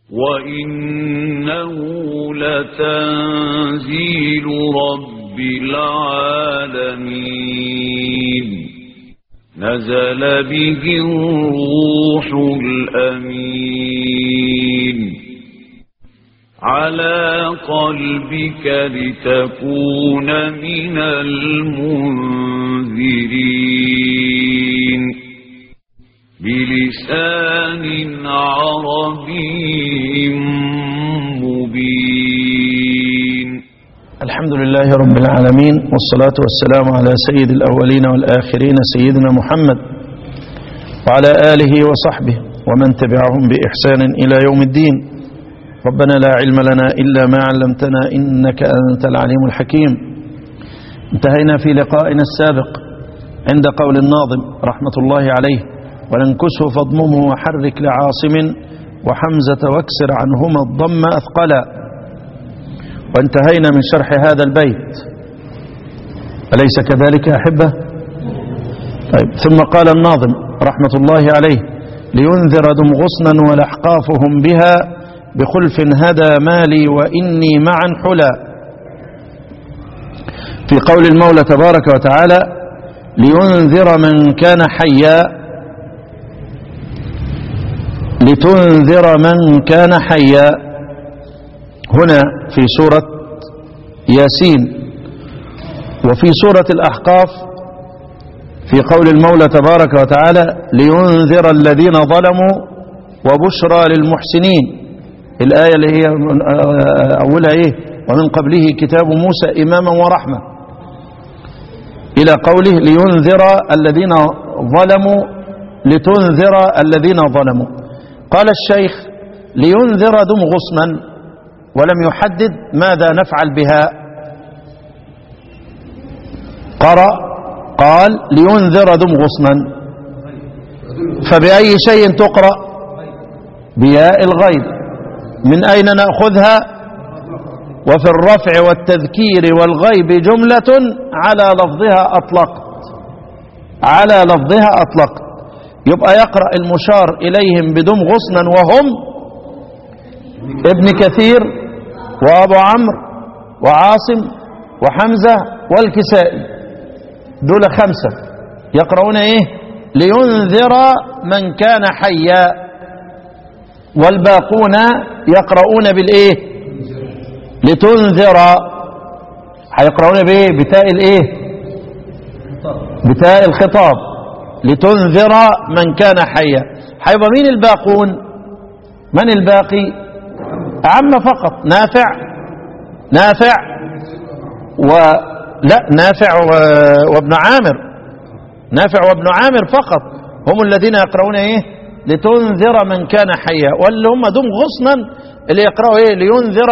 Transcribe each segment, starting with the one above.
وإنه لتنزيل رب العالمين نزل به الروح الأمين على قلبك لتكون من المنذرين بلسان عربي مبين الحمد لله رب العالمين والصلاة والسلام على سيد الأولين والآخرين سيدنا محمد وعلى آله وصحبه ومن تبعهم بإحسان إلى يوم الدين ربنا لا علم لنا إلا ما علمتنا إنك أنت العليم الحكيم انتهينا في لقائنا السابق عند قول الناظم رحمة الله عليه ولنكسه فاضممه وحرك لعاصم وحمزة واكسر عنهما الضم أثقلا وانتهينا من شرح هذا البيت أليس كذلك يا أحبة طيب ثم قال الناظم رحمة الله عليه لينذر دم غصنا ولحقافهم بها بخلف هدى مالي وإني معا حلا في قول المولى تبارك وتعالى لينذر من كان حيا لتنذر من كان حيا هنا في سورة ياسين وفي سورة الأحقاف في قول المولى تبارك وتعالى لينذر الذين ظلموا وبشرى للمحسنين الآية اللي هي أولها إيه ومن قبله كتاب موسى إماما ورحمة إلى قوله لينذر الذين ظلموا لتنذر الذين ظلموا قال الشيخ لينذر دم غصنا ولم يحدد ماذا نفعل بها قرأ قال لينذر دم غصنا فبأي شيء تقرأ بياء الغيب من أين نأخذها وفي الرفع والتذكير والغيب جملة على لفظها أطلقت على لفظها أطلقت يبقى يقرأ المشار إليهم بدم غصنا وهم ابن كثير وأبو عمرو وعاصم وحمزة والكسائي دول خمسة يقرؤون إيه لينذر من كان حيا والباقون يقرؤون بالإيه لتنذر هيقرؤون بإيه بتاء الإيه بتاء الخطاب لتنذر من كان حيا هيبقى مين الباقون من الباقي عم فقط نافع نافع و لا نافع و... وابن عامر نافع وابن عامر فقط هم الذين يقرؤون ايه لتنذر من كان حيا واللي هم دم غصنا اللي يقرأوا ايه لينذر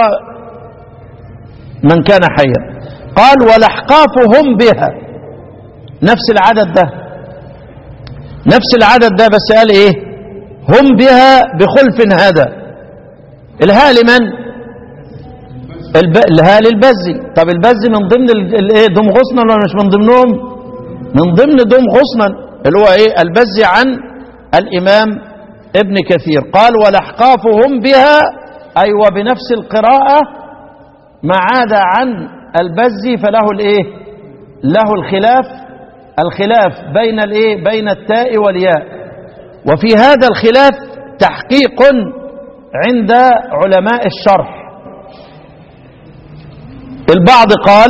من كان حيا قال ولحقافهم بها نفس العدد ده نفس العدد ده بس قال ايه هم بها بخلف هذا الهاء لمن الب... الهاء للبزي طب البزي من ضمن الايه دم غصنا ولا مش من ضمنهم من ضمن دم غصنا اللي هو ايه البزي عن الامام ابن كثير قال ولحقافهم بها اي أيوة وبنفس القراءة ما عاد عن البزي فله الايه له الخلاف الخلاف بين الايه بين التاء والياء وفي هذا الخلاف تحقيق عند علماء الشرح البعض قال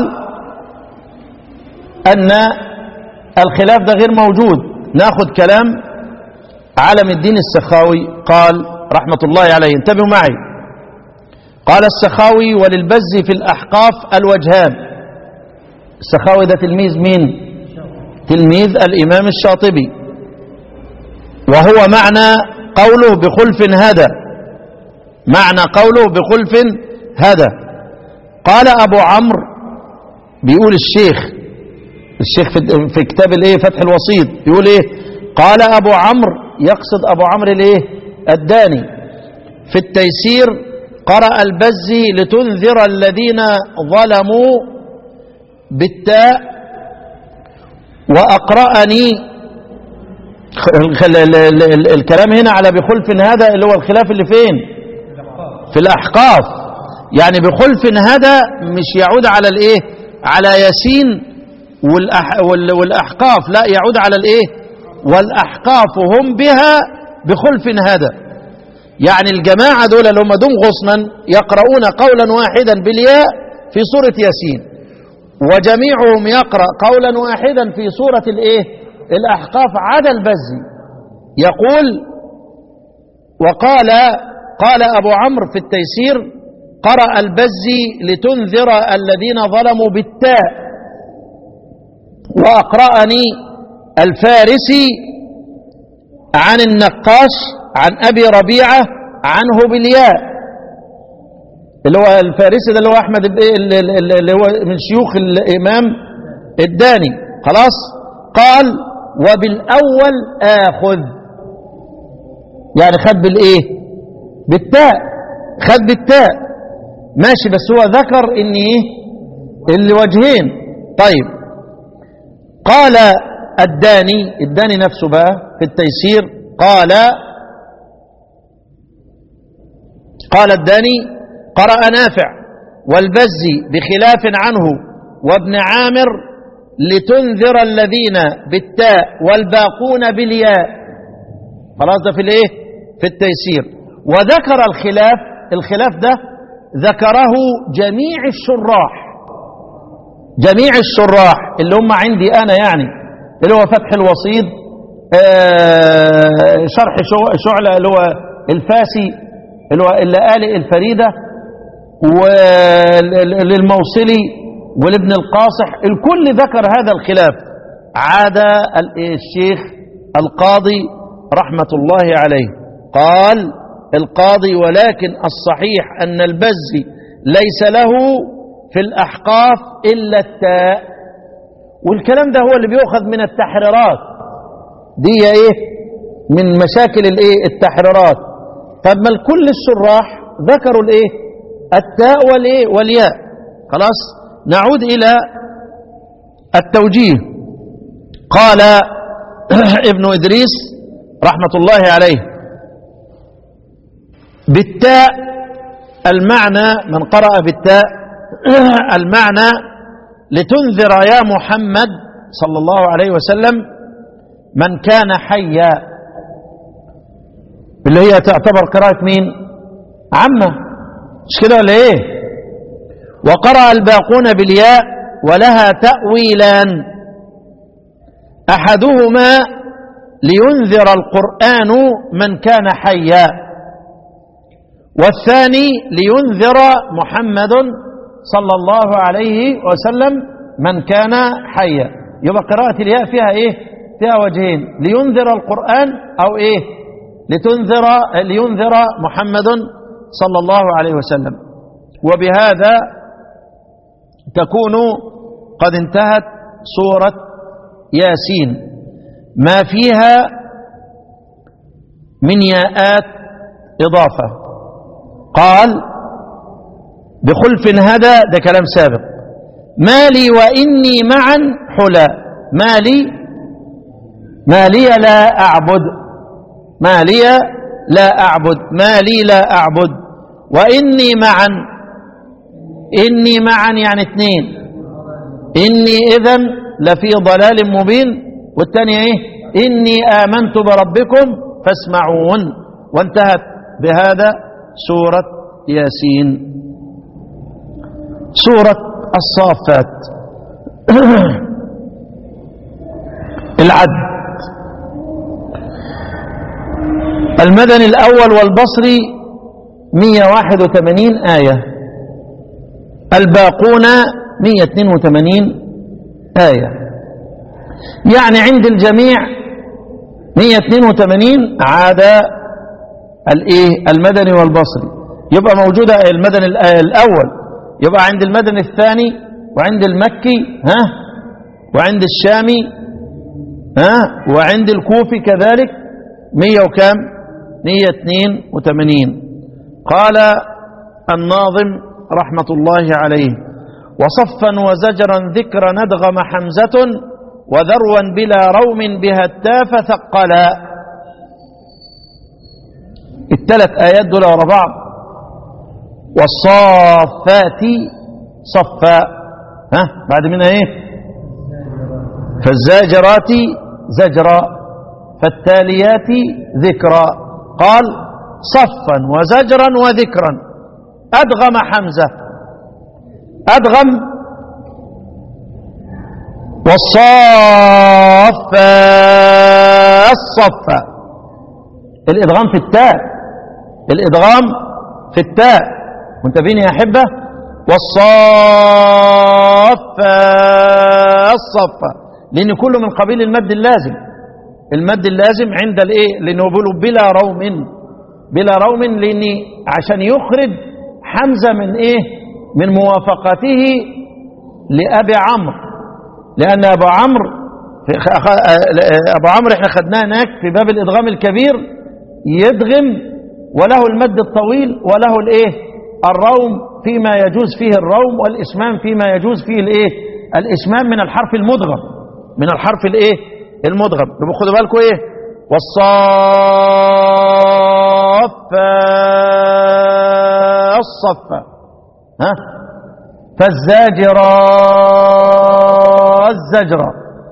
أن الخلاف ده غير موجود ناخذ كلام علم الدين السخاوي قال رحمة الله عليه انتبهوا معي قال السخاوي وللبز في الأحقاف الوجهان السخاوي ده تلميذ مين تلميذ الإمام الشاطبي وهو معنى قوله بخلف هدى معنى قوله بخلف هدى قال أبو عمرو بيقول الشيخ الشيخ في, في كتاب الايه فتح الوسيط بيقول ايه قال أبو عمرو يقصد أبو عمرو الايه الداني في التيسير قرأ البزي لتنذر الذين ظلموا بالتاء وأقرأني الكلام هنا على بخلف هذا اللي هو الخلاف اللي فين في الأحقاف يعني بخلف هدى مش يعود على الإيه على ياسين والأح وال- والأحقاف لا يعود على الإيه والأحقاف هم بها بخلف هدى يعني الجماعة دول اللي هم دم غصنا يقرؤون قولا واحدا بالياء في سورة ياسين وجميعهم يقرأ قولا واحدا في سورة الايه الأحقاف عدا البزي يقول وقال قال أبو عمرو في التيسير قرأ البزي لتنذر الذين ظلموا بالتاء وأقرأني الفارسي عن النقاش عن أبي ربيعة عنه بالياء اللي هو الفارسي ده اللي هو أحمد بن- اللي اللي- اللي هو من شيوخ الإمام الداني خلاص قال وبالأول آخذ يعني خد بالإيه بالتاء خد بالتاء ماشي بس هو ذكر إن إيه اللي وجهين طيب قال الداني الداني نفسه بقى في التيسير قال قال الداني قرأ نافع والبزي بخلاف عنه وابن عامر لتنذر الذين بالتاء والباقون بالياء خلاص ده في الايه في التيسير وذكر الخلاف الخلاف ده ذكره جميع الشراح جميع الشراح اللي هم عندي انا يعني اللي هو فتح الوصيد آه، شرح شو- شعلة اللي هو الفاسي اللي هو اللآلئ الفريدة وللموصلي ولابن القاصح الكل ذكر هذا الخلاف عاد ال- الشيخ القاضي رحمة الله عليه قال القاضي ولكن الصحيح أن البزي ليس له في الأحقاف إلا التاء والكلام ده هو اللي بيؤخذ من التحريرات دي ايه من مشاكل الايه التحريرات طب ما كل الشراح ذكروا الايه التاء والايه والياء خلاص نعود الى التوجيه قال ابن ادريس رحمه الله عليه بالتاء المعنى من قرأ بالتاء المعنى لتنذر يا محمد صلى الله عليه وسلم من كان حيا اللي هي تعتبر قراءة مين عامة مش كده ولا ايه وقرأ الباقون بالياء ولها تأويلان أحدهما لينذر القرآن من كان حيا والثاني لينذر محمد صلى الله عليه وسلم من كان حيا يبقى قراءة الياء فيها ايه فيها وجهين لينذر القرآن او ايه لتنذر لينذر محمد صلى الله عليه وسلم وبهذا تكون قد انتهت سورة ياسين ما فيها من ياءات إضافة قال بخلف هدى ده كلام سابق مالي وإني معا حلا مالي مالي لا أعبد مالي لا أعبد مالي لا أعبد وإني معا إني معا يعني اثنين إني إذن لفي ضلال مبين والثانية إيه إني آمنت بربكم فاسمعون وانتهت بهذا سورة ياسين سورة الصافات العد المدني الأول والبصري 181 آية الباقون 182 آية يعني عند الجميع 182 عاد الايه المدني والبصري يبقى موجودة المدني الأول يبقى عند المدني الثاني وعند المكي ها وعند الشامي ها وعند الكوفي كذلك مية وكام مية اثنين وثمانين قال الناظم رحمة الله عليه وصفا وزجرا ذكر ندغم حمزة وذروا بلا روم بها التاف ثقلا الثلاث آيات دول ورا بعض والصافات صفا ها بعد منها ايه فالزاجرات زجرا فالتاليات ذكرا قال صفا وزجرا وذكرا أدغم حمزة أدغم والصافا الصفا الإدغام في التاء الإدغام في التاء منتبهين يا أحبة والصافا الصفا لأن كله من قبيل المد اللازم المد اللازم عند الايه لانه بيقولوا بلا روم بلا روم لان عشان يخرج حمزه من ايه من موافقته لابي عمرو لان ابو عمرو في خ- خ- ابو عمرو احنا خدناه هناك في باب الادغام الكبير يدغم وله المد الطويل وله الايه الروم فيما يجوز فيه الروم والاسمام فيما يجوز فيه الايه الاسمام من الحرف المدغم من الحرف الايه المدغم يبقى خدوا بالكم ايه والصافا الصفا ها فالزاجرا الزجرا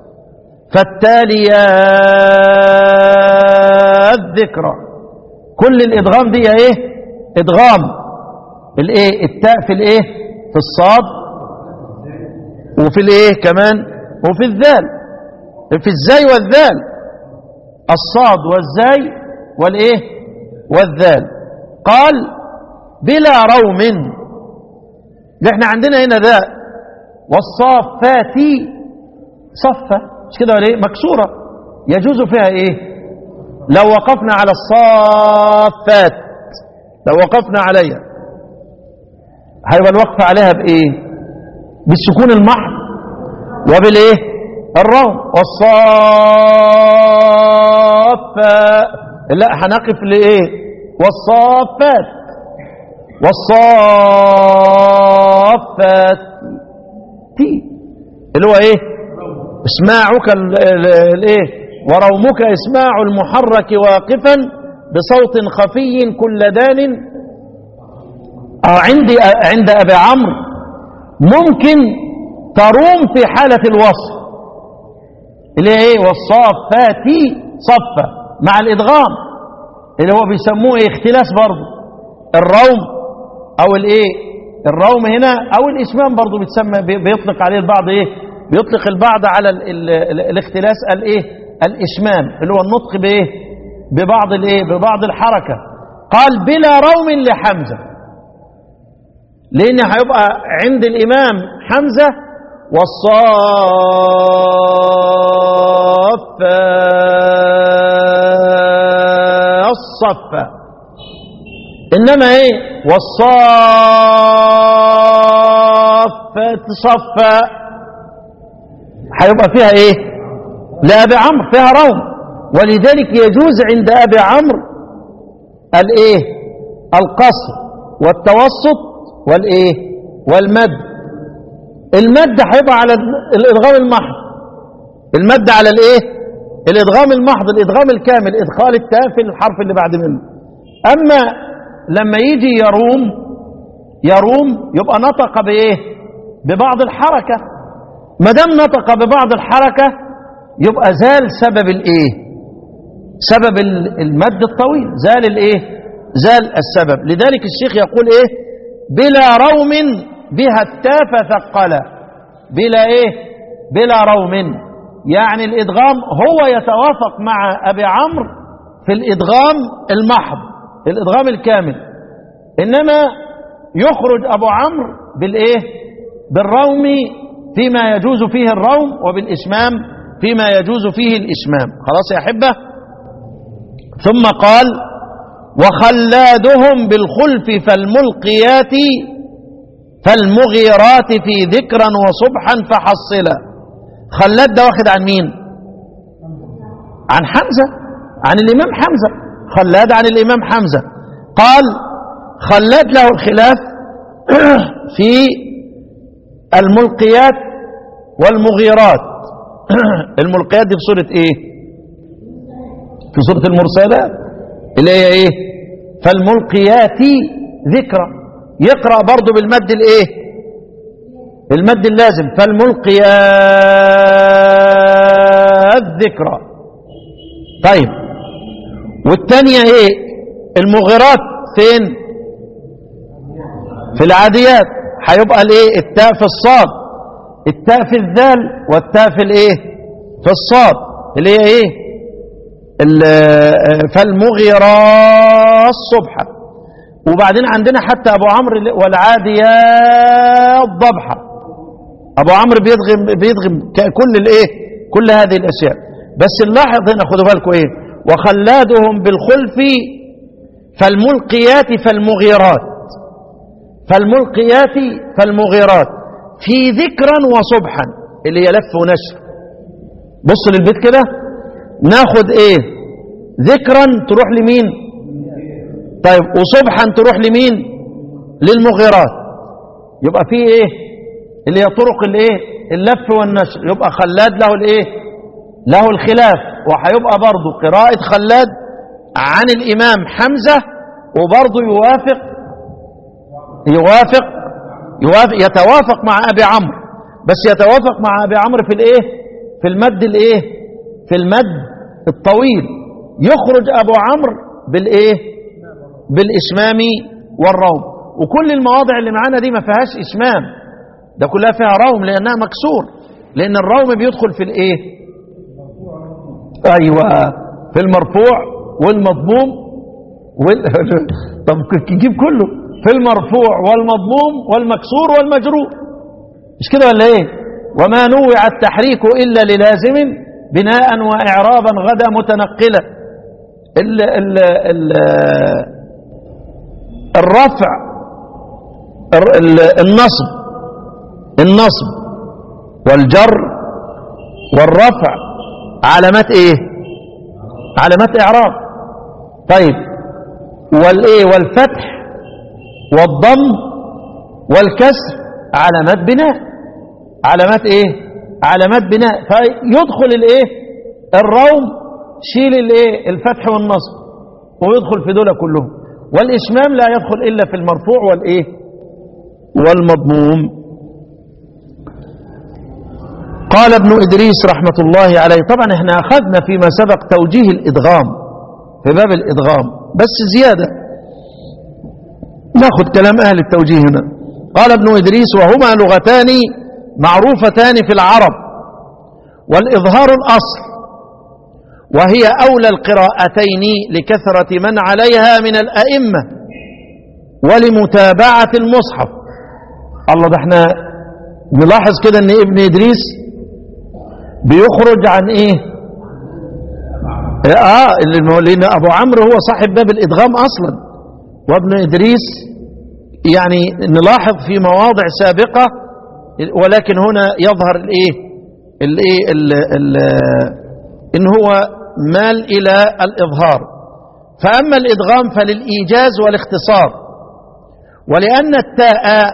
فالتاليات ذكرى كل الادغام دي ايه ادغام الايه التاء في الايه في الصاد وفي الايه كمان وفي الذال في الزاي والذال الصاد والزاي والايه والذال قال بلا روم ده احنا عندنا هنا ذا والصافات صفة مش كده ولا ايه مكسورة يجوز فيها ايه لو وقفنا على الصافات لو وقفنا عليها هيبقى الوقف عليها بايه بالسكون المحض وبالايه الروم والصافات لا هنقف لايه والصافات والصافات تي اللي هو ايه اسماعك ال- ال- الايه ورومك اسماع المحرك واقفا بصوت خفي كل دان أو عندي عند ابي عمرو ممكن تروم في حالة الوصف اللي هي ايه والصافات صفا مع الادغام اللي هو بيسموه ايه اختلاس برضه الروم او الايه الروم هنا او الاسمام برضه بيتسمى بي- بيطلق عليه البعض ايه بيطلق البعض على ال ال ال الاختلاس الايه الاسمام اللي هو النطق بايه ببعض الايه ببعض الحركه قال بلا روم لحمزه لان هيبقى عند الامام حمزه والصفا الصفا انما ايه والصافات صفا هيبقى فيها ايه لابي عمرو فيها روم ولذلك يجوز عند ابي عمرو الايه القصر والتوسط والايه والمد المد هيبقى على الادغام المحض المد على الايه الادغام المحض الادغام الكامل ادخال التاء في الحرف اللي بعد منه اما لما يجي يروم يروم يبقى نطق بايه ببعض الحركه ما دام نطق ببعض الحركه يبقى زال سبب الايه سبب ال- المد الطويل زال الايه زال السبب لذلك الشيخ يقول ايه بلا روم بها التاء فثقلا بلا ايه بلا روم يعني الادغام هو يتوافق مع ابي عمرو في الادغام المحض الادغام الكامل انما يخرج ابو عمرو بالايه بالروم فيما يجوز فيه الروم وبالاسمام فيما يجوز فيه الاسمام خلاص يا احبه ثم قال وخلادهم بالخلف فالملقيات فالمغيرات في ذكرا وصبحا فحصلا خلاد ده واخد عن مين عن حمزة عن الإمام حمزة خلاد عن الإمام حمزة قال خلاد له الخلاف في الملقيات والمغيرات الملقيات دي في سورة ايه في سورة المرسلات اللي هي ايه فالملقيات ذكرى يقرأ برضه بالمد الايه المد اللازم فالملقيات ذكرى طيب والتانية ايه المغيرات فين في العاديات هيبقى الايه التاء في الصاد التاء في الذال والتاء في الايه في الصاد اللي هي ايه ال- فالمغيرات صبحا وبعدين عندنا حتى ابو عمرو اللي- والعاديات ضبحا ابو عمرو بيدغم بيدغم ك- كل الايه كل هذه الاشياء بس نلاحظ هنا خدوا بالكم ايه وخلادهم بالخلف فالملقيات فالمغيرات فالملقيات فالمغيرات في ذكرا وصبحا اللي هي لف ونشر بص للبيت كده ناخد ايه ذكرا تروح لمين طيب وصبحا تروح لمين للمغيرات يبقى في ايه اللي هي طرق الايه اللف والنشر يبقى خلاد له الايه له الخلاف وهيبقى برضه قراءة خلاد عن الإمام حمزة وبرضه يوافق يوافق يوافق يتوافق مع أبي عمرو بس يتوافق مع أبي عمرو في الإيه في المد الإيه في المد الطويل يخرج أبو عمرو بالإيه بالإشمام والروم وكل المواضع اللي معانا دي ما فيهاش إشمام ده كلها فيها روم لأنها مكسور لأن الروم بيدخل في الإيه أيوة في المرفوع والمضموم وال... طب تجيب كله في المرفوع والمضموم والمكسور والمجرور مش كده ولا ايه وما نوع التحريك إلا للازم بناء وإعرابا غدا متنقلا ال... ال... ال... الرفع الر- ال- النصب النصب والجر والرفع علامات ايه علامات اعراب طيب والايه والفتح والضم والكسر علامات بناء علامات ايه علامات بناء فيدخل الايه الروم شيل الايه الفتح والنصب ويدخل في دول كلهم والاشمام لا يدخل الا في المرفوع والايه والمضموم قال ابن إدريس رحمة الله عليه طبعا احنا أخذنا فيما سبق توجيه الإدغام في باب الإدغام بس زيادة ناخذ كلام أهل التوجيه هنا قال ابن إدريس وهما لغتان معروفتان في العرب والإظهار الأصل وهي أولى القراءتين لكثرة من عليها من الأئمة ولمتابعة المصحف الله ده احنا نلاحظ كده ان ابن إدريس بيخرج عن ايه اه اللي- لان ابو عمرو هو صاحب باب الادغام اصلا وابن ادريس يعني نلاحظ في مواضع سابقة ولكن هنا يظهر الايه الايه ال- ال- ان هو مال الى الاظهار فاما الادغام فللايجاز والاختصار ولان التاء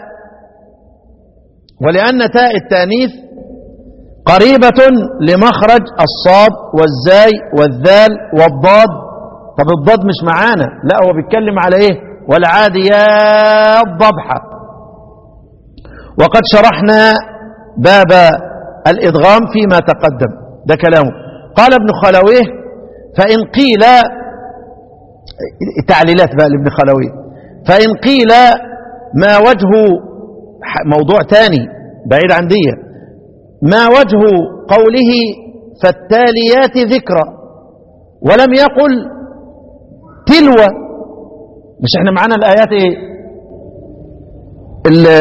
ولان تاء التانيث قريبة لمخرج الصاد والزاي والذال والضاد طب الضاد مش معانا لا هو بيتكلم على ايه والعاديات ضبحة وقد شرحنا باب الإدغام فيما تقدم ده كلامه قال ابن خلويه فإن قيل تعليلات بقى لابن خلويه فإن قيل ما وجه موضوع تاني بعيد عن ديه ما وجه قوله فالتاليات ذكرى ولم يقل تلوى مش احنا معانا الآيات ايه ال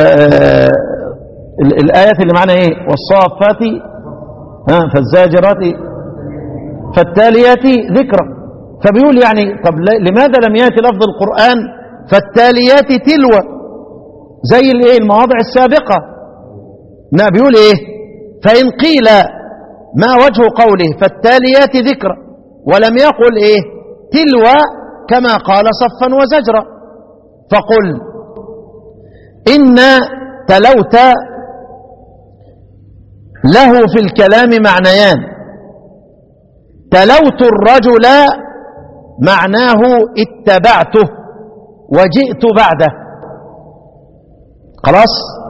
ال الآيات اللي معانا ايه والصافات ها فالزاجرات فالتاليات ذكرى فبيقول يعني طب لماذا لم يأتي لفظ القرآن فالتاليات تلوى زي الايه المواضع السابقة لا بيقول ايه فإن قيل ما وجه قوله فالتاليات ذكرى ولم يقل ايه تلوى كما قال صفا وزجرا فقل إن تلوت له في الكلام معنيان تلوت الرجل معناه اتبعته وجئت بعده خلاص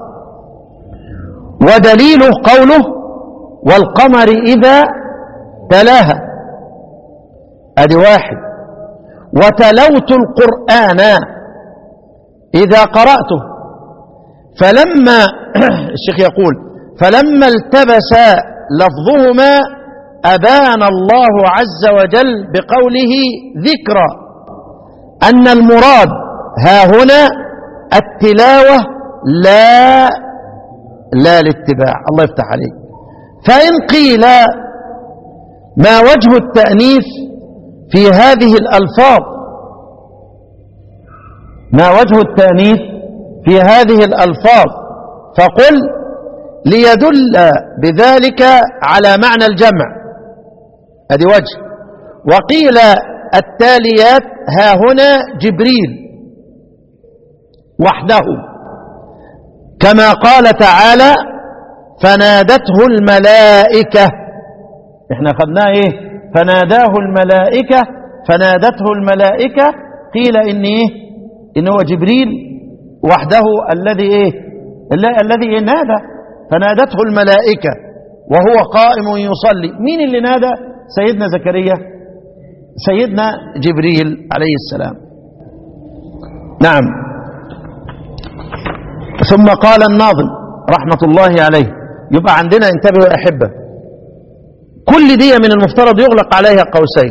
ودليله قوله والقمر إذا تلاها ادي واحد وتلوت القرآن إذا قرأته فلما الشيخ يقول فلما التبس لفظهما أبان الله عز وجل بقوله ذكرى أن المراد ها هنا التلاوة لا لا الاتباع الله يفتح عليك فإن قيل ما وجه التأنيث في هذه الألفاظ ما وجه التأنيث في هذه الألفاظ فقل ليدل بذلك على معنى الجمع هذه وجه وقيل التاليات ها هنا جبريل وحده كما قال تعالى فنادته الملائكة احنا خدناه ايه فناداه الملائكة فنادته الملائكة قيل ان ايه ان هو جبريل وحده الذي ايه الل- الذي إيه نادى فنادته الملائكة وهو قائم يصلي مين اللي نادى سيدنا زكريا سيدنا جبريل عليه السلام نعم ثم قال الناظم رحمة الله عليه يبقى عندنا انتبهوا يا أحبة كل دي من المفترض يغلق عليها قوسين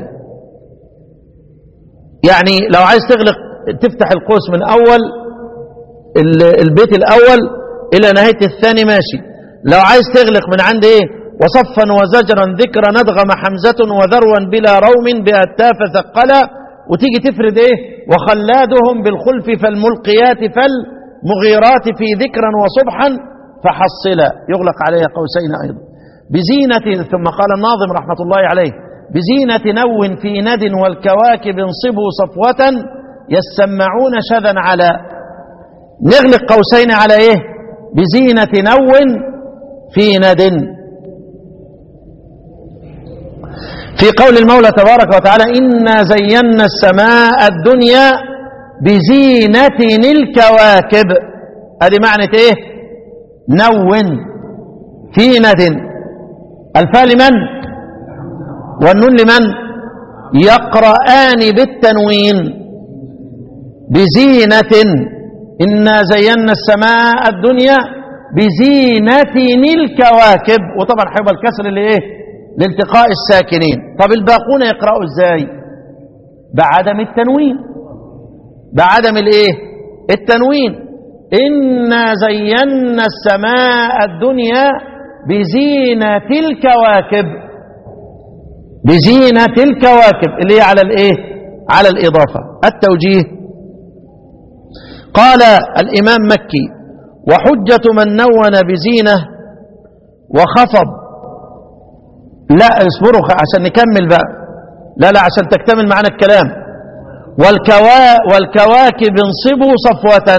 يعني لو عايز تغلق تفتح القوس من أول ال- البيت الأول إلى نهاية الثاني ماشي لو عايز تغلق من عند إيه وصفا وزجرا ذكرا ندغم حمزة وذروا بلا روم بأتاف ثقلا وتيجي تفرد إيه وخلادهم بالخلف فالملقيات فالمغيرات في ذكرا وصبحا فحصلا يغلق عليها قوسين أيضا بزينة ثم قال الناظم رحمة الله عليه بزينة نو في ند والكواكب انصبوا صفوة يسمعون شذا على نغلق قوسين على ايه بزينة نو في ند في قول المولى تبارك وتعالى إنا زينا السماء الدنيا بزينة الكواكب هذه معنى ايه نو في ند الفاء لمن والنون لمن يقرآن بالتنوين بزينة إنا زينا السماء الدنيا بزينة الكواكب وطبعا هيبقى الكسر اللي ايه لالتقاء الساكنين طب الباقون يقرأوا ازاي بعدم التنوين بعدم الايه التنوين إنا زينا السماء الدنيا بزينة الكواكب بزينة الكواكب اللي هي على الايه على الإضافة التوجيه قال الإمام مكي وحجة من نون بزينة وخفض لا اصبروا عشان نكمل بقى لا لا عشان تكتمل معنا الكلام والكوا والكواكب انصبوا صفوة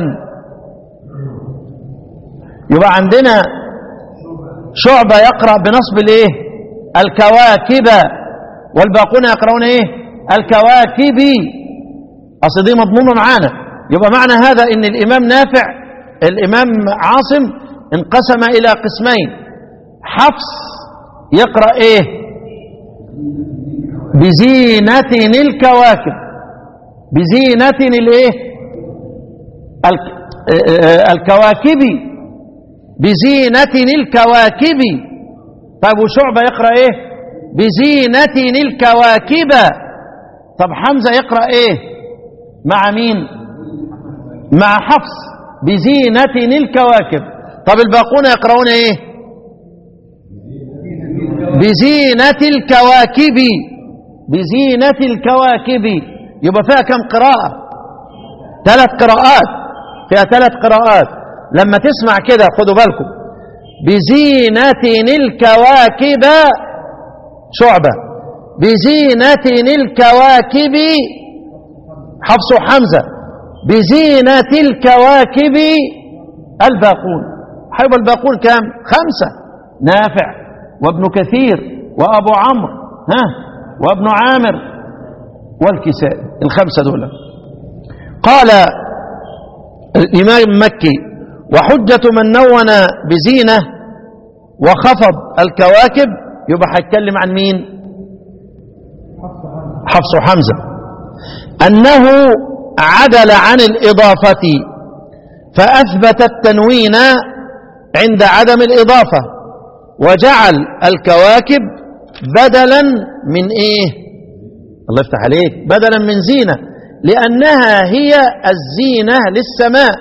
يبقى عندنا شعبة يقرأ بنصب الايه الكواكب والباقون يقرؤون ايه الكواكب اصل دي مضمومة معانا يبقى معنى هذا ان الامام نافع الامام عاصم انقسم الى قسمين حفص يقرأ ايه بزينة الكواكب بزينة الايه الك- آه، الكواكب بزينة الكواكب طيب وشعبة يقرأ ايه بزينة الكواكب طب حمزة يقرأ ايه مع مين مع حفص بزينة الكواكب طب الباقون يقرؤون ايه بزينة الكواكب بزينة الكواكب يبقى فيها كم قراءة ثلاث قراءات فيها ثلاث قراءات لما تسمع كده خدوا بالكم بزينة الكواكب شعبة بزينة الكواكب حفص وحمزة بزينة الكواكب الباقون حيب الباقون كام خمسة نافع وابن كثير وأبو عمرو ها وابن عامر والكساء الخمسة دول قال الإمام مكي وحجة من نون بزينة وخفض الكواكب يبقى هيتكلم عن مين حفص وحمزة أنه عدل عن الإضافة فأثبت التنوين عند عدم الإضافة وجعل الكواكب بدلا من إيه الله يفتح عليك بدلا من زينة لأنها هي الزينة للسماء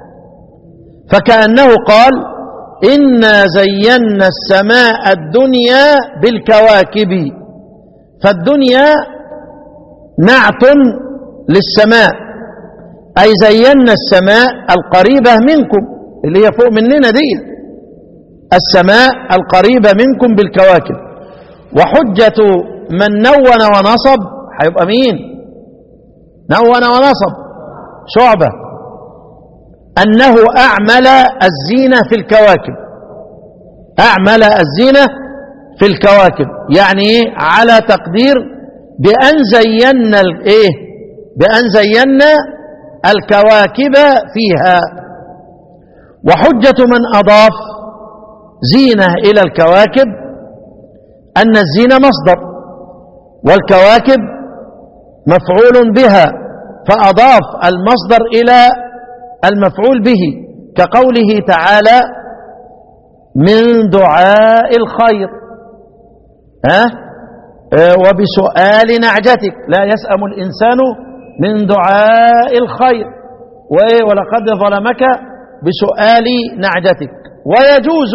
فكأنه قال إنا زينا السماء الدنيا بالكواكب فالدنيا نعت للسماء أي زينا السماء القريبة منكم اللي هي فوق مننا دي السماء القريبة منكم بالكواكب وحجة من نون ونصب هيبقى مين نون ونصب شعبة أنه أعمل الزينة في الكواكب أعمل الزينة في الكواكب يعني إيه على تقدير بأن زينا الإيه بأن زينا الكواكب فيها وحجة من أضاف زينة إلى الكواكب أن الزينة مصدر والكواكب مفعول بها فأضاف المصدر إلى المفعول به كقوله تعالى من دعاء الخير ها أه؟ وبسؤال نعجتك لا يسأم الإنسان من دعاء الخير وإيه ولقد ظلمك بسؤال نعجتك ويجوز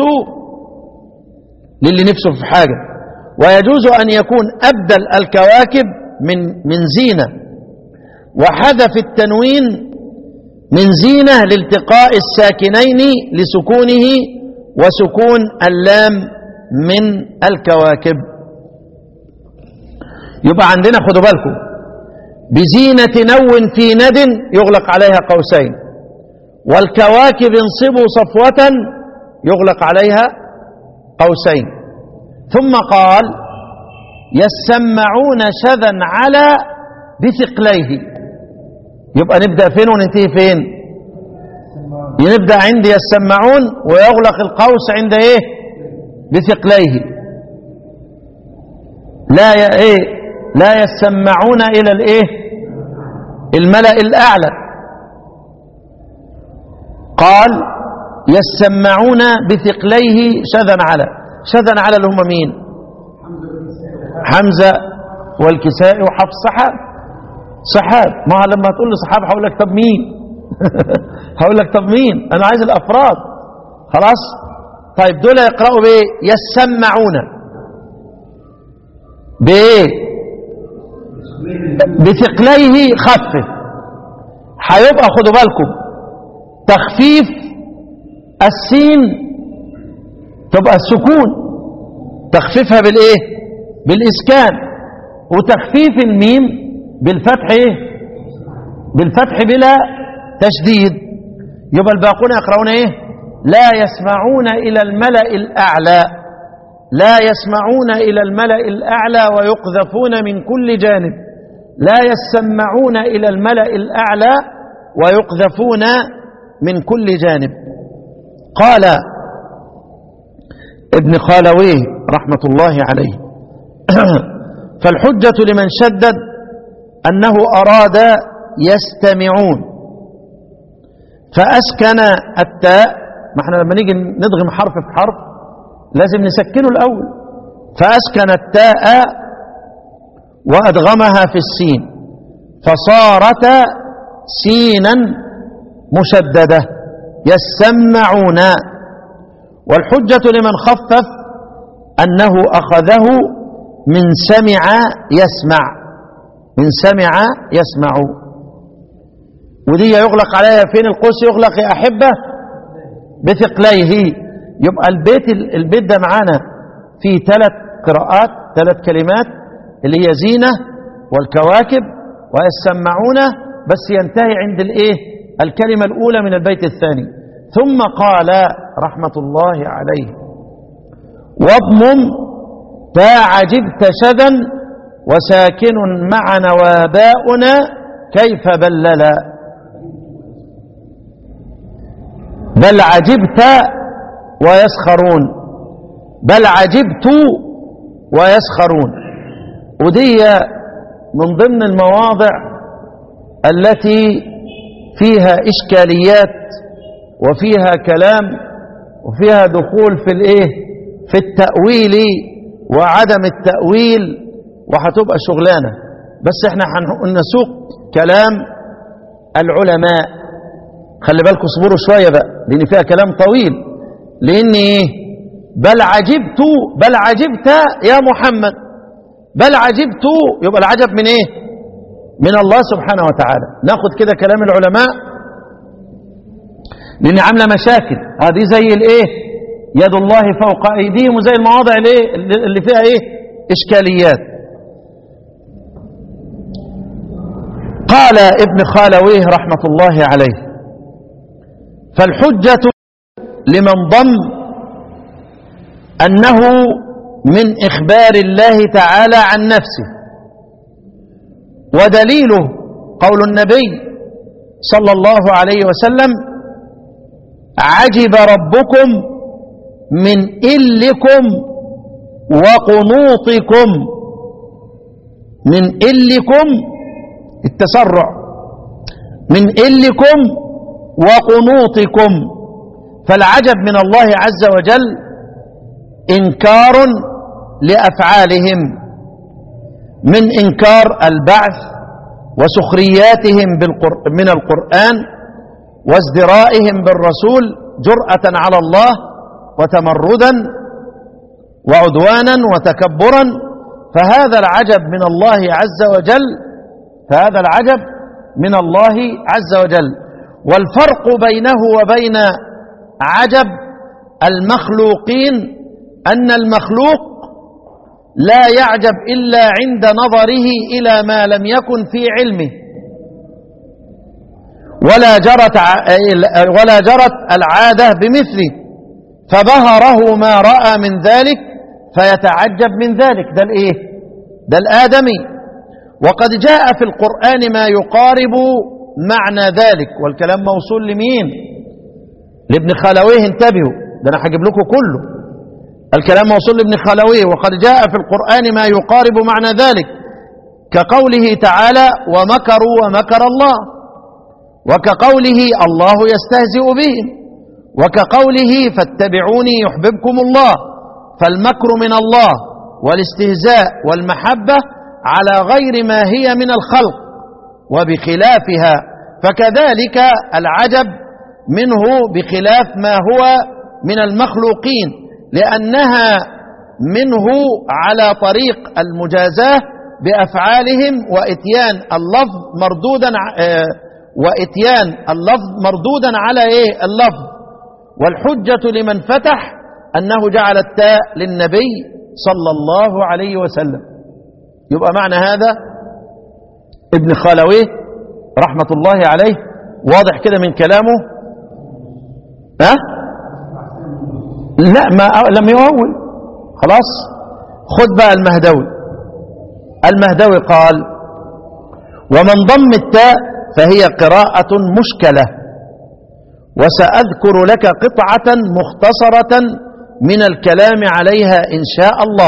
للي نفسه في حاجة ويجوز أن يكون أبدل الكواكب من من زينة وحذف التنوين من زينة لالتقاء الساكنين لسكونه وسكون اللام من الكواكب يبقى عندنا خدوا بالكم بزينة نو في ند يغلق عليها قوسين والكواكب انصبوا صفوة يغلق عليها قوسين ثم قال يسمعون شذا على بثقليه يبقى نبدأ فين وننتهي فين نبدأ عند يسمعون ويغلق القوس عند ايه بثقليه لا ي... ايه لا يسمعون الى الايه الملأ الاعلى قال يسمعون بثقليه شذا على شذا على اللي هم مين حمزة والكساء وحفص سحاب سحاب ما لما تقول لي سحاب هقول لك طب مين هقول لك طب مين انا عايز الافراد خلاص طيب دول يقرأوا بايه يسمعون بايه بثقليه خفف هيبقى خدوا بالكم تخفيف السين تبقى السكون تخفيفها بالايه بالاسكان وتخفيف الميم بالفتح ايه بالفتح بلا تشديد يبقى الباقون يقرؤون ايه لا يسمعون الى الملأ الاعلى لا يسمعون الى الملأ الاعلى ويقذفون من كل جانب لا يسمعون الى الملأ الاعلى ويقذفون من كل جانب قال ابن خالويه رحمة الله عليه فالحجة لمن شدد أنه أراد يستمعون فأسكن التاء ما احنا لما نيجي ندغم حرف في حرف لازم نسكنه الأول فأسكن التاء وأدغمها في السين فصارت سينا مشددة يسمعون والحجة لمن خفف أنه أخذه من سمع يسمع من سمع يسمع ودي يغلق عليها فين القوس يغلق يا أحبة بثقليه يبقى البيت البيت ده معانا فيه ثلاث قراءات ثلاث كلمات اللي هي زينة والكواكب ويسمعون بس ينتهي عند الايه الكلمة الأولى من البيت الثاني ثم قال رحمة الله عليه واضمم تا عجبت شذا وساكن معنا واباؤنا كيف بللا بل عجبت ويسخرون بل عجبت ويسخرون ودي من ضمن المواضع التي فيها إشكاليات وفيها كلام وفيها دخول في الايه في التأويل وعدم التأويل وهتبقى شغلانة بس احنا هنسوق كلام العلماء خلي بالكم اصبروا شوية بقى لان فيها كلام طويل لان ايه بل عجبت بل عجبت يا محمد بل عجبت يبقى العجب من ايه من الله سبحانه وتعالى ناخد كده كلام العلماء لان عامله مشاكل هذه زي الايه يد الله فوق ايديهم وزي المواضع الايه اللي فيها ايه اشكاليات قال ابن خالويه رحمه الله عليه فالحجه لمن ضم انه من اخبار الله تعالى عن نفسه ودليله قول النبي صلى الله عليه وسلم عجب ربكم من إلكم وقنوطكم من إلكم التسرع من إلكم وقنوطكم فالعجب من الله عز وجل إنكار لأفعالهم من إنكار البعث وسخرياتهم من القرآن وازدرائهم بالرسول جرأة على الله وتمردا وعدوانا وتكبرا فهذا العجب من الله عز وجل فهذا العجب من الله عز وجل والفرق بينه وبين عجب المخلوقين أن المخلوق لا يعجب إلا عند نظره إلى ما لم يكن في علمه ولا جرت ولا جرت العادة بمثله فبهره ما رأى من ذلك فيتعجب من ذلك ده الايه ده الآدمي وقد جاء في القرآن ما يقارب معنى ذلك والكلام موصول لمين لابن خلويه انتبهوا ده انا هجيب لكم كله الكلام موصول لابن خلويه وقد جاء في القرآن ما يقارب معنى ذلك كقوله تعالى ومكروا ومكر الله وكقوله الله يستهزئ بهم وكقوله فاتبعوني يحببكم الله فالمكر من الله والاستهزاء والمحبة على غير ما هي من الخلق وبخلافها فكذلك العجب منه بخلاف ما هو من المخلوقين لأنها منه على طريق المجازاة بأفعالهم وإتيان اللفظ مردودا وإتيان اللفظ مردودا على إيه اللفظ والحجة لمن فتح أنه جعل التاء للنبي صلى الله عليه وسلم يبقى معنى هذا ابن خالويه رحمة الله عليه واضح كده من كلامه ها لا ما لم يؤول خلاص خد بقى المهدوي المهدوي قال ومن ضم التاء فهي قراءة مشكلة وسأذكر لك قطعة مختصرة من الكلام عليها إن شاء الله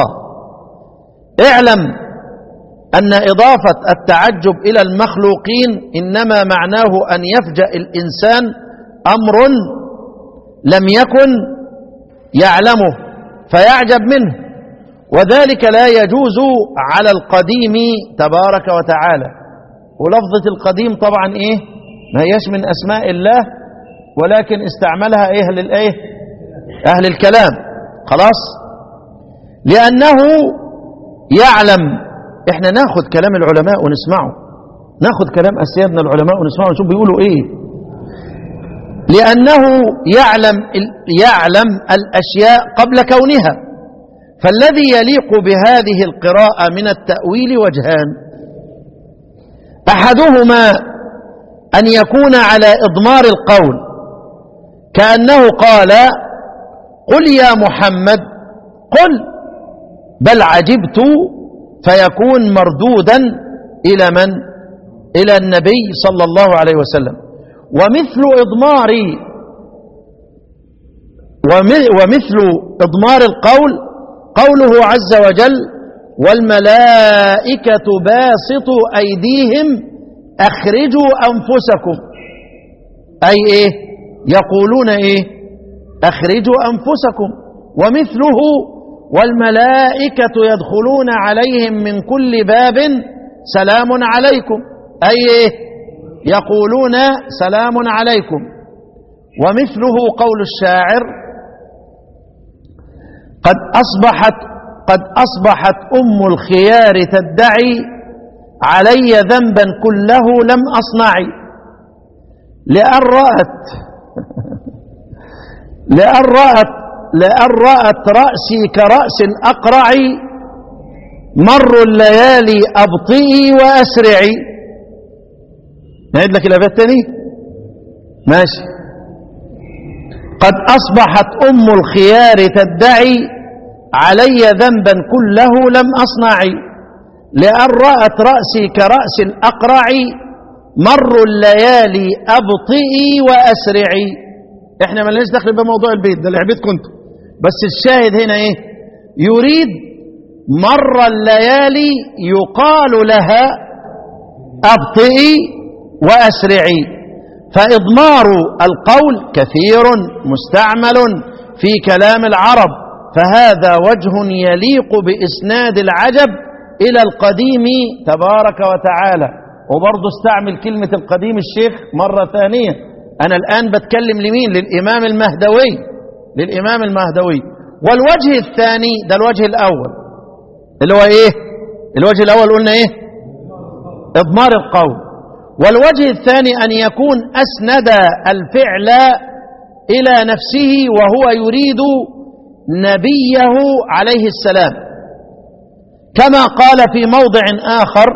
اعلم أن إضافة التعجب إلى المخلوقين إنما معناه أن يفجأ الإنسان أمر لم يكن يعلمه فيعجب منه وذلك لا يجوز على القديم تبارك وتعالى ولفظة القديم طبعا إيه ما هيش من أسماء الله ولكن استعملها إيه للإيه أهل الكلام خلاص لأنه يعلم احنا ناخد كلام العلماء ونسمعه ناخد كلام أسيادنا العلماء ونسمعه ونشوف بيقولوا ايه لأنه يعلم يعلم الأشياء قبل كونها فالذي يليق بهذه القراءة من التأويل وجهان أحدهما أن يكون على إضمار القول كأنه قال قل يا محمد قل بل عجبت فيكون مردودا إلى من إلى النبي صلى الله عليه وسلم ومثل إضمار وم- ومثل إضمار القول قوله عز وجل والملائكة باسطوا أيديهم أخرجوا أنفسكم أي إيه يقولون إيه أخرجوا أنفسكم ومثله والملائكة يدخلون عليهم من كل باب سلام عليكم أي إيه يقولون سلام عليكم ومثله قول الشاعر قد أصبحت قد أصبحت أم الخيار تدعي علي ذنبا كله لم أصنعي لأن رأت لأن رأت لأن رأت رأسي كرأس الأقرع مر الليالي أبطئي وأسرعي نعيد لك الأبيات الثاني ماشي قد أصبحت أم الخيار تدعي علي ذنبا كله لم أصنعي لأن رأت رأسي كرأس الأقرع مر الليالي أبطئي وأسرعي احنا ما لناش دخل بموضوع البيت ده لعبيت كنت بس الشاهد هنا ايه يريد مر الليالي يقال لها أبطئي وأسرعي فإضمار القول كثير مستعمل في كلام العرب فهذا وجه يليق بإسناد العجب إلى القديم تبارك وتعالى وبرضه استعمل كلمة القديم الشيخ مرة ثانية أنا الآن بتكلم لمين للإمام المهدوي للإمام المهدوي والوجه الثاني ده الوجه الأول اللي هو إيه الوجه الأول قلنا إيه إضمار القول والوجه الثاني أن يكون أسند الفعل إلى نفسه وهو يريد نبيه عليه السلام كما قال في موضع آخر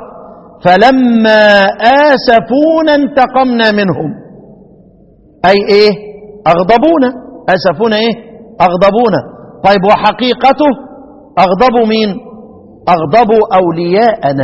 فلما آسفونا انتقمنا منهم أي إيه أغضبونا آسفونا إيه أغضبونا طيب وحقيقته أغضبوا مين أغضبوا أولياءنا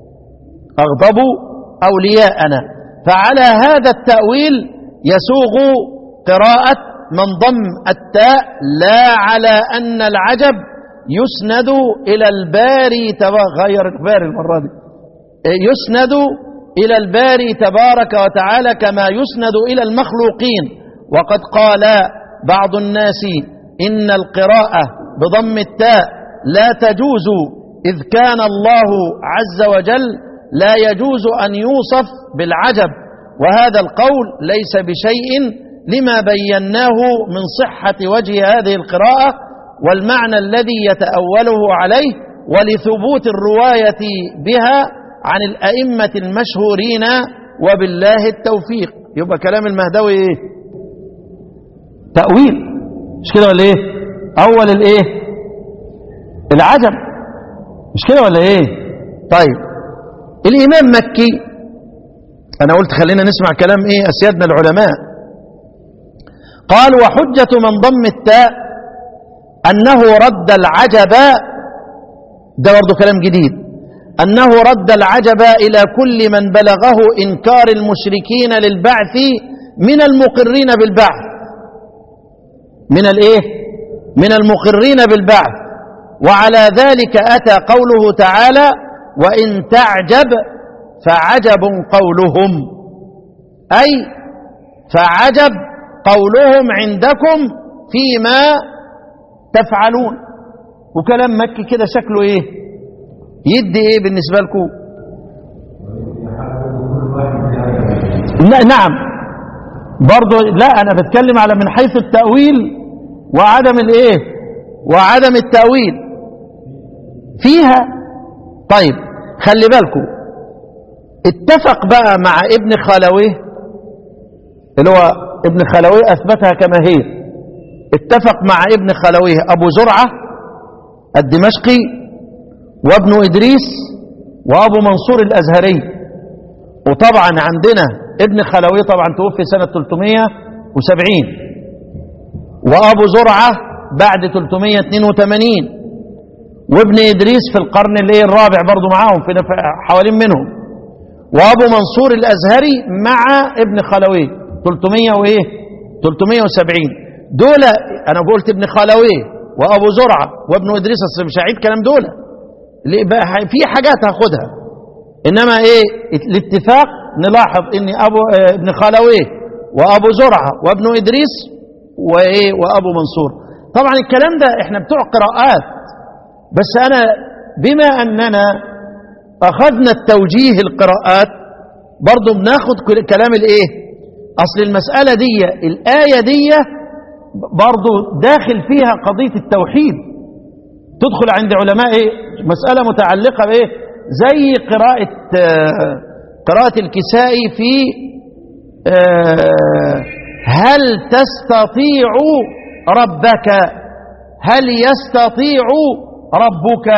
أغضبوا أولياءنا فعلى هذا التأويل يسوغ قراءة من ضم التاء لا على أن العجب يسند إلى الباري تبا- غير الباري المرة دي يسند إلى الباري تبارك وتعالى كما يسند إلى المخلوقين وقد قال بعض الناس إن القراءة بضم التاء لا تجوز إذ كان الله عز وجل لا يجوز أن يوصف بالعجب وهذا القول ليس بشيء لما بيناه من صحة وجه هذه القراءة والمعنى الذي يتأوله عليه ولثبوت الرواية بها عن الأئمة المشهورين وبالله التوفيق يبقى كلام المهدوي إيه؟ تأويل مش كده ولا إيه أول الإيه العجب مش كده ولا إيه طيب الإمام مكي أنا قلت خلينا نسمع كلام إيه أسيادنا العلماء قال وحجة من ضم التاء أنه رد العجب ده برضه كلام جديد أنه رد العجب إلى كل من بلغه إنكار المشركين للبعث من المقرين بالبعث من الإيه؟ من المقرين بالبعث وعلى ذلك أتى قوله تعالى وإن تعجب فعجب قولهم أي فعجب قولهم عندكم فيما تفعلون وكلام مكي كده شكله ايه يدي ايه بالنسبة لكم لا نعم برضو لا انا بتكلم على من حيث التأويل وعدم الايه وعدم التأويل فيها طيب خلي بالكم اتفق بقى مع ابن خلويه اللي هو ابن خلويه اثبتها كما هي اتفق مع ابن خلويه ابو زرعه الدمشقي وابن ادريس وابو منصور الازهري وطبعا عندنا ابن خلويه طبعا توفي سنه 370 وابو زرعه بعد 382 وابن ادريس في القرن اللي الرابع برضو معاهم في نف- حوالين منهم وابو منصور الازهري مع ابن خلويه 300 وايه 370 دول انا قلت ابن خالويه وابو زرعه وابن ادريس اصل مش هعيد كلام دول ليه بقى في حاجات هاخدها انما ايه الاتفاق نلاحظ ان ابو آه، ابن خالويه وابو زرعه وابن ادريس وايه وابو منصور طبعا الكلام ده احنا بتوع قراءات بس انا بما اننا اخذنا التوجيه القراءات برضو بناخد كل- كلام الايه اصل المساله دي الايه دي برضو داخل فيها قضيه التوحيد تدخل عند علماء ايه مساله متعلقه بايه زي قراءه آه، قراءه الكسائي في آه، هل تستطيع ربك هل يستطيع ربك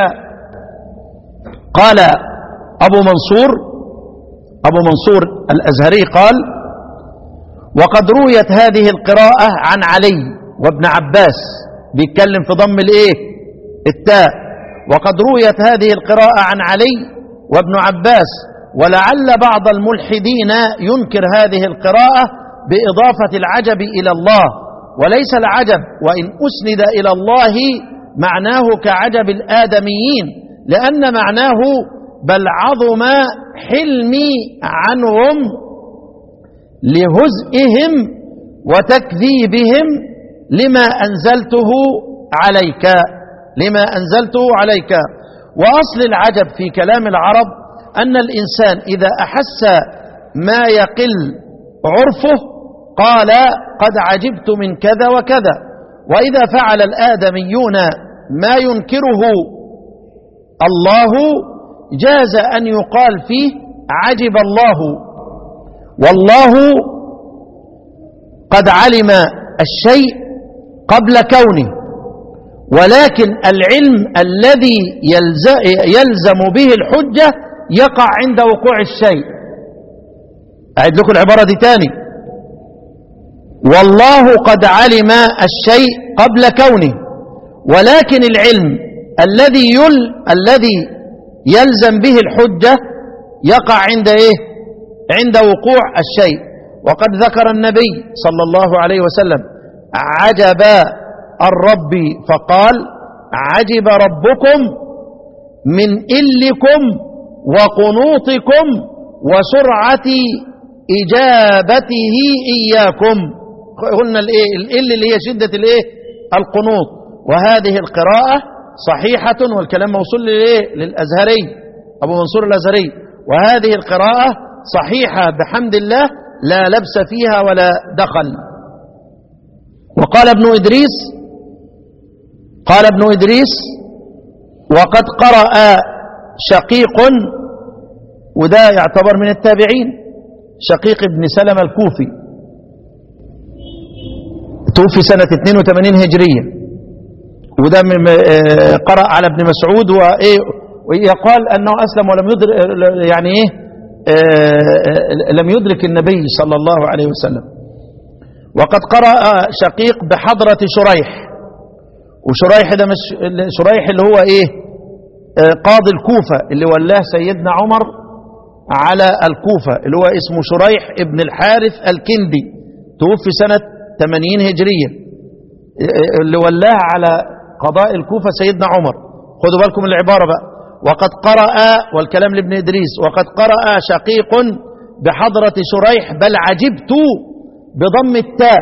قال ابو منصور ابو منصور الازهري قال وقد رويت هذه القراءه عن علي وابن عباس بيتكلم في ضم الايه التاء وقد رويت هذه القراءه عن علي وابن عباس ولعل بعض الملحدين ينكر هذه القراءه باضافه العجب الى الله وليس العجب وان اسند الى الله معناه كعجب الادميين لان معناه بل عظم حلمي عنهم لهزئهم وتكذيبهم لما انزلته عليك لما انزلته عليك واصل العجب في كلام العرب ان الانسان اذا احس ما يقل عرفه قال قد عجبت من كذا وكذا واذا فعل الادميون ما ينكره الله جاز ان يقال فيه عجب الله والله قد علم الشيء قبل كونه ولكن العلم الذي يلز- يلزم به الحجة يقع عند وقوع الشيء أعد لكم العبارة دي تاني والله قد علم الشيء قبل كونه ولكن العلم الذي يل الذي يلزم به الحجة يقع عند ايه عند وقوع الشيء وقد ذكر النبي صلى الله عليه وسلم عجب الرب فقال عجب ربكم من إلكم وقنوطكم وسرعة إجابته إياكم قلنا الإيه الإل اللي هي شدة الإيه القنوط وهذه القراءة صحيحة والكلام موصول للإيه للأزهري أبو منصور الأزهري وهذه القراءة صحيحة بحمد الله لا لبس فيها ولا دخل وقال ابن إدريس قال ابن إدريس وقد قرأ شقيق وده يعتبر من التابعين شقيق ابن سلمة الكوفي توفي سنة 82 هجرية وده من- آه، قرأ على ابن مسعود وإيه ويقال أنه أسلم ولم يدرك يعني إيه آه، آه، لم يدرك النبي صلى الله عليه وسلم وقد قرأ شقيق بحضرة شريح وشريح ده مش شريح اللي هو ايه آه، قاضي الكوفة اللي ولاه سيدنا عمر على الكوفة اللي هو اسمه شريح ابن الحارث الكندي توفي سنة 80 هجرية آه، اللي ولاه على قضاء الكوفة سيدنا عمر خدوا بالكم من العبارة بقى وقد قرأ والكلام لابن إدريس وقد قرأ شقيق بحضرة شريح بل عجبت بضم التاء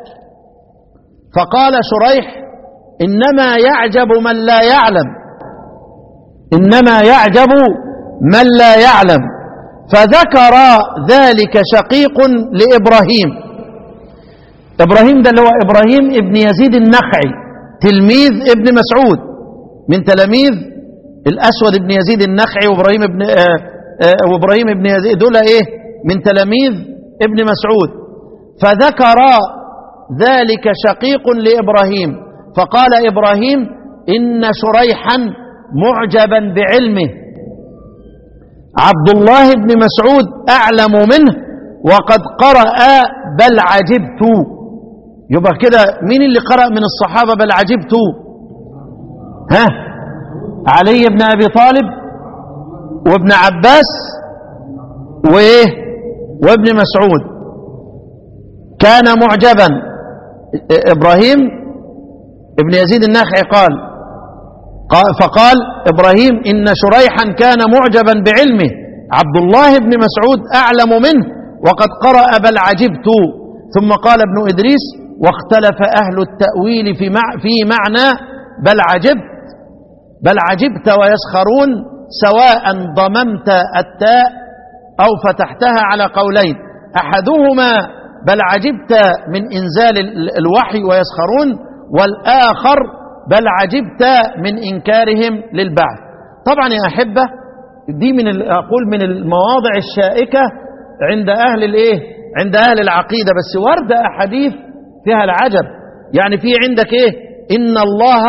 فقال شريح إنما يعجب من لا يعلم إنما يعجب من لا يعلم فذكر ذلك شقيق لإبراهيم إبراهيم ده اللي هو إبراهيم ابن يزيد النخعي تلميذ ابن مسعود من تلاميذ الأسود ابن يزيد النخعي وإبراهيم ابن آه آه وإبراهيم ابن يزيد دول إيه من تلاميذ ابن مسعود فذكر ذلك شقيق لإبراهيم فقال إبراهيم إن شريحا معجبا بعلمه عبد الله بن مسعود أعلم منه وقد قرأ بل عجبت يبقى كده مين اللي قرأ من الصحابة بل عجبت ها علي بن أبي طالب وابن عباس وإيه وابن مسعود كان معجبا إبراهيم ابن يزيد الناخعي قال قال- فقال إبراهيم إن شريحا كان معجبا بعلمه عبد الله بن مسعود أعلم منه وقد قرأ بل عجبت ثم قال ابن إدريس واختلف أهل التأويل في, مع في معنى بل عجبت بل عجبت ويسخرون سواء ضممت التاء أو فتحتها على قولين أحدهما بل عجبت من إنزال ال- الوحي ويسخرون والآخر بل عجبت من إنكارهم للبعث طبعا يا أحبة دي من ال- أقول من المواضع الشائكة عند أهل الإيه عند أهل العقيدة بس ورد أحاديث فيها العجب يعني في عندك إيه إن الله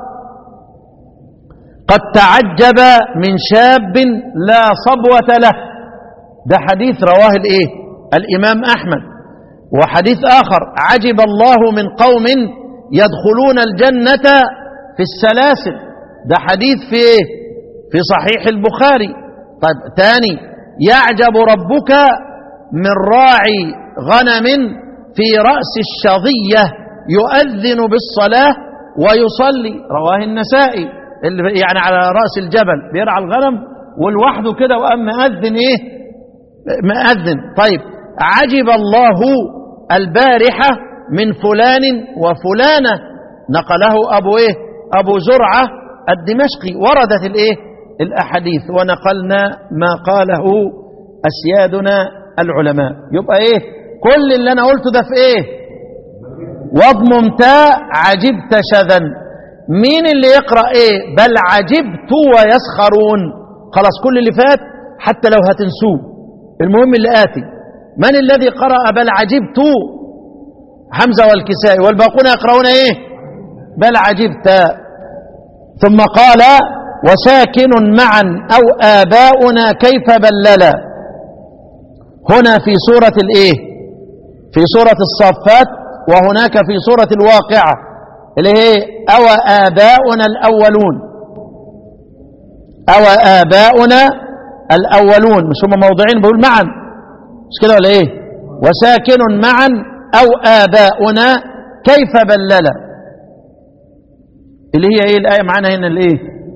قد تعجب من شاب لا صبوة له ده حديث رواه الايه الامام احمد وحديث اخر عجب الله من قوم يدخلون الجنة في السلاسل ده حديث في ايه في صحيح البخاري طيب تاني يعجب ربك من راعي غنم في رأس الشظية يؤذن بالصلاة ويصلي رواه النسائي اللي يعني على رأس الجبل بيرعى الغنم ولوحده كده وقام مأذن ايه مأذن طيب عجب الله البارحة من فلان وفلانة نقله أبو إيه أبو زرعة الدمشقي وردت الإيه الأحاديث ونقلنا ما قاله أسيادنا العلماء يبقى إيه كل اللي أنا قلته ده في إيه واضمم تاء عجبت شذا مين اللي يقرأ إيه بل عجبت ويسخرون خلاص كل اللي فات حتى لو هتنسوه المهم اللي آتي من الذي قرأ بل عجبت حمزة والكسائي والباقون يقرؤون ايه بل عجبت ثم قال وساكن معا أو آباؤنا كيف بللا هنا في سورة الايه في سورة الصافات وهناك في سورة الواقعة اللي هي أو آباؤنا الأولون أو آباؤنا الأولون مش هم موضعين بيقول معا مش كده ولا إيه وساكن معا أو آباؤنا كيف بللا اللي هي إيه الآية معانا هنا الإيه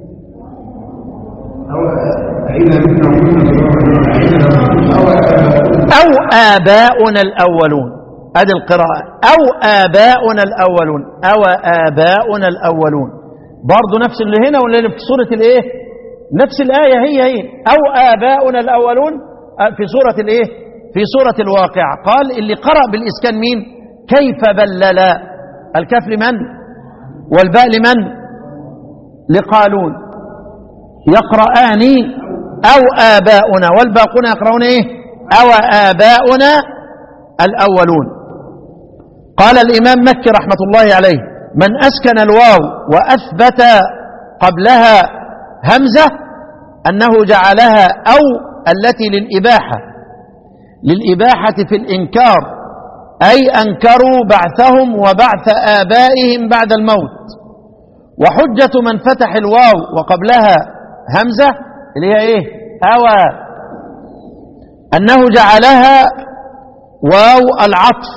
أو آباؤنا الأولون هذه القراءة أو آباؤنا الأولون أو آباؤنا الأولون برضو نفس اللي هنا واللي في سورة الإيه نفس الآية هي هي أو آباؤنا الأولون في سورة الإيه في سورة الواقعة قال اللي قرأ بالإسكان مين كيف بلل الكاف لمن والباء لمن لقالون يقرآن أو آباؤنا والباقون يقرؤون إيه أو آباؤنا الأولون قال الإمام مكي رحمة الله عليه من أسكن الواو وأثبت قبلها همزة أنه جعلها أو التي للإباحة للإباحة في الإنكار أي أنكروا بعثهم وبعث آبائهم بعد الموت وحجة من فتح الواو وقبلها همزة اللي هي إيه أوى أنه جعلها واو العطف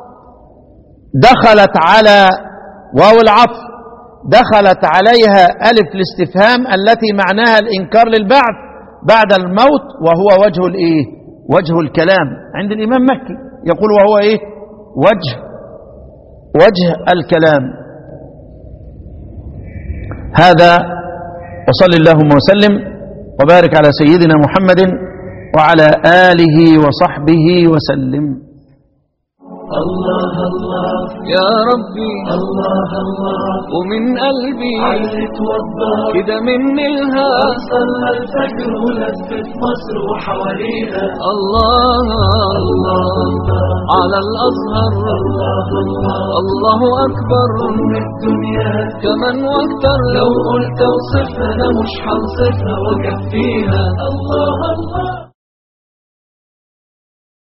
دخلت على واو العطف دخلت عليها ألف الاستفهام التي معناها الإنكار للبعث بعد الموت وهو وجه الإيه وجه الكلام عند الإمام مكي يقول وهو إيه وجه وجه الكلام هذا وصل اللهم وسلم وبارك على سيدنا محمد وعلى آله وصحبه وسلم الله الله يا ربي الله الله ومن قلبي عزت وضح كده من الهام صلى الفجر ولفت مصر وحواليها الله الله على الأزهر الله الله الله أكبر أم الدنيا كمان واكتر لو قلت اوصفها أنا مش هنصفها وكفيها الله الله